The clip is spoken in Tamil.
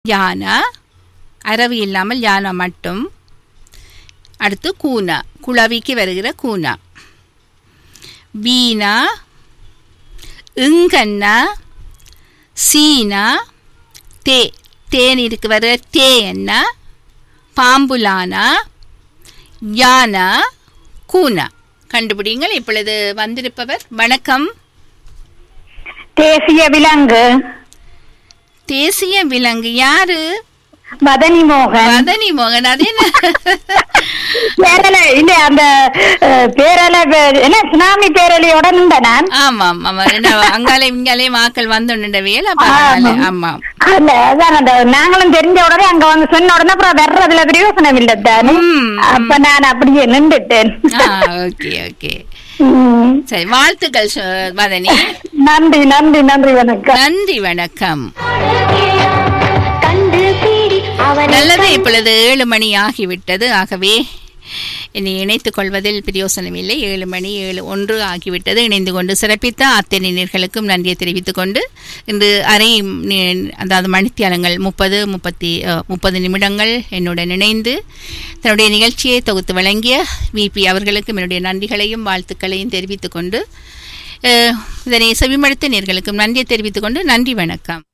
யானா அரவி இல்லாமல் யானா மட்டும் அடுத்து கூனா குளவிக்கு வருகிற கூனா வீணா இங்கண்ணா சீனா தே தேநீருக்கு வர தே என்ன பாம்புலானா யானா கூனா கண்டுபிடிங்கள் இப்பொழுது வந்திருப்பவர் வணக்கம் தேசிய விலங்கு தேசிய விலங்கு யாரு மதனி மோகன் மதனி மோகன் அது என்ன பேரல இல்ல அந்த அஹ், பேரல பே- என்ன சுனாமி பேரலையோட நின்ற நான் ஆமாம் ஆமா என்ன அங்காலே இங்காலே மாக்கள் வந்து வேலை பரவாயில்ல ஆமாம் அல்ல அதான் அந்த நாங்களும் தெரிஞ்ச உடனே அங்க வந்து சொன்ன உடனே அப்புறம் வர்றதுல பிரயோசனம் இல்ல தானே ம், அப்ப நான் அப்படியே நின்றுட்டேன் ஆ ஓகே ஓகே ம். சரி வாழ்த்துக்கள் சு- வதனி நன்றி நன்றி நன்றி வணக்கம் நன்றி வணக்கம் கண்டு பீடி அவனை நல்லது இப்பொழுது ஏழு மணி ஆகிவிட்டது ஆகவே என்னை இணைத்துக் கொள்வதில் பிரயோசனமில்லை ஏழு மணி ஏழு ஒன்று ஆகிவிட்டது இணைந்து கொண்டு சிறப்பித்த அத்தனை நேர்களுக்கும் நன்றியை தெரிவித்துக் கொண்டு இன்று அரை நி- அதாவது மணித்தியாலங்கள் முப்பது முப்பத்தி அஹ், முப்பது நிமிடங்கள் என்னுடன் இணைந்து தன்னுடைய நிகழ்ச்சியை தொகுத்து வழங்கிய விபி அவர்களுக்கும் என்னுடைய நன்றிகளையும் வாழ்த்துக்களையும் தெரிவித்துக் கொண்டு அஹ், இதனை செவிமடுத்த நேர்களுக்கும் நன்றியை தெரிவித்துக் கொண்டு நன்றி வணக்கம்